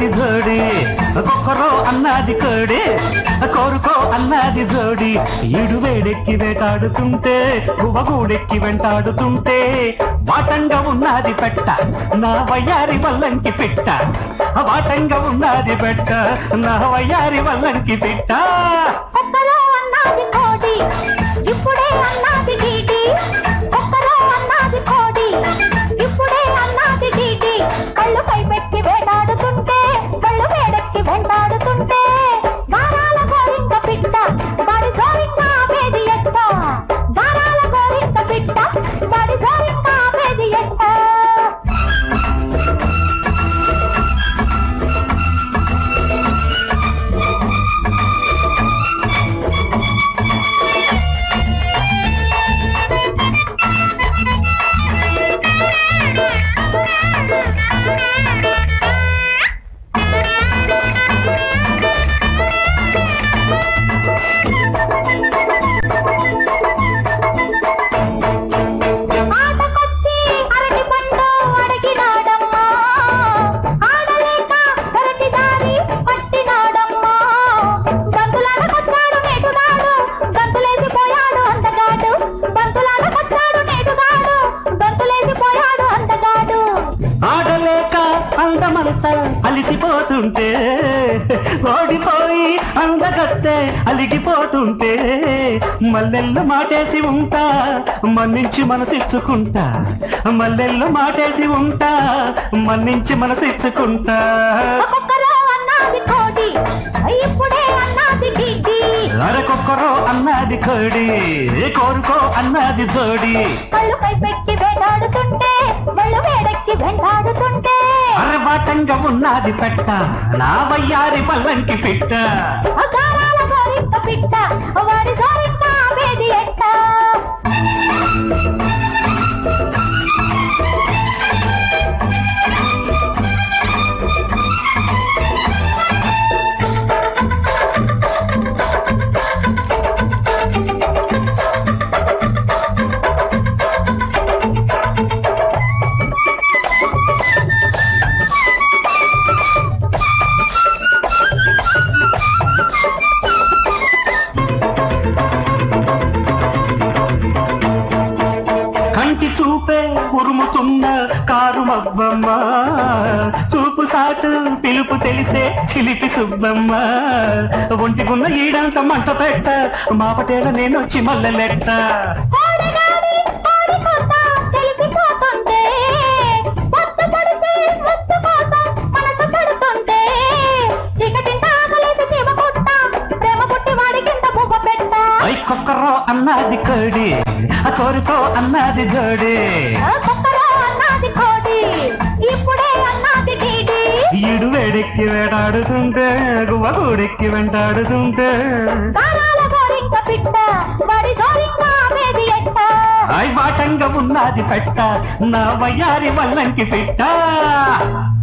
అన్నది జోడి కొక్కరో అన్నది కోడి కోరుకో అన్నది జోడి ఈడు వేడెక్కి వేటాడుతుంటే గువ్వగూడెక్కి వెంటాడుతుంటే వాటంగా ఉన్నది పెట్ట నా వయ్యారి వల్లంకి పెట్ట వాటంగా ఉన్నది పెట్ట నా వయ్యారి వల్లంకి పెట్ట ఒక్కరో అన్నది కోడి ఇప్పుడే అన్నది డీడి ఒక్కరో అన్నది కోడి ఇప్పుడే అన్నది డీడి కళ్ళు పైపెట్టి వేటాడుతుంటే కళ్ళు వేడెక్కి వెంటాడుతుంటే గారాల గోరింక పిట్ట వాడి గోరింక ఆపేది ఎట్ట గారాల గోరింక పిట్ట వాడి గోరింక ఆపేది ఎట్ట ఆటకొచ్చి అరటి పండు అడిగినాడమ్మా ఆడలేక అరటి దారి పట్టినాడమ్మా గంతులాడకొచ్చాడు నేటుగాడు గంతులేసిపోయాడు అందగాడు గంతులాడకొచ్చాడు నేటుగాడు గంతులేసిపోయాడు అందగాడు ఆడలేక అందమంతా అలిసిపోతుంటే ఓడిపోయి అందగత్తే అలిగిపోతుంటే మల్లెళ్ళు మాటేసి ఉంటా మన్నించి మనసిచ్చుకుంటా మల్లెళ్ళు మాటేసి ఉంటా మన్నించి మనసిచ్చుకుంటా ఒక్కొక్కరో అన్నది కోడి ఇప్పుడే అన్నది డీడి అరకొక్కరో అన్నది కోడి కోరుకో అన్నది జోడి కళ్ళు పైపెట్టి వేటాడుతుంటే వాళ్ళు వేడెక్కి వెంటాడుతుంటే అరబాటంగా ఉన్నది పెట్ట నా వయ్యారి పల్లంకి పెట్ట అగారాల గోరింక పిట్ట వాడి గోరింక ఆపేది ఎట్ట కంటి చూపే ఉరుముతున్న కారు మబ్బమ్మ చూపు సాటు పిలుపు తెలిసే చిలిపి సుబ్బమ్మ ఒంటిగున్న ఈడంత మంట పెట్ట మాపటేల నేనొచ్చి మల్లెలెట్ట కోడగాడి కోడికొత్త తెలిసిపోతుంటే పొత్తు పడితే ముత్తు కోసం మనసు పడుతుంటే చీకటింట ఆకలేసి చీమ పుట్ట ప్రేమ పుట్టి వాడికింత బువ్వ పెట్ట ఐ కొక్కరో అన్నది కోడి ఆ కోరుకో అన్నది జోడి ఆ కుక్కరో అన్నది కోడి ఇప్పుడే అన్నది డీడి ఈడు వేడెక్కి వేటాడుతుంటే గువ్వ గూడెక్కి వెంటాడుతుంటే గారాల గోరింక పిట్ట వాడి గోరింక ఆపేది ఎట్ట ఐ బాటంగా ఉన్నది పెట్ట నా వయ్యారి వల్లంకి పెట్ట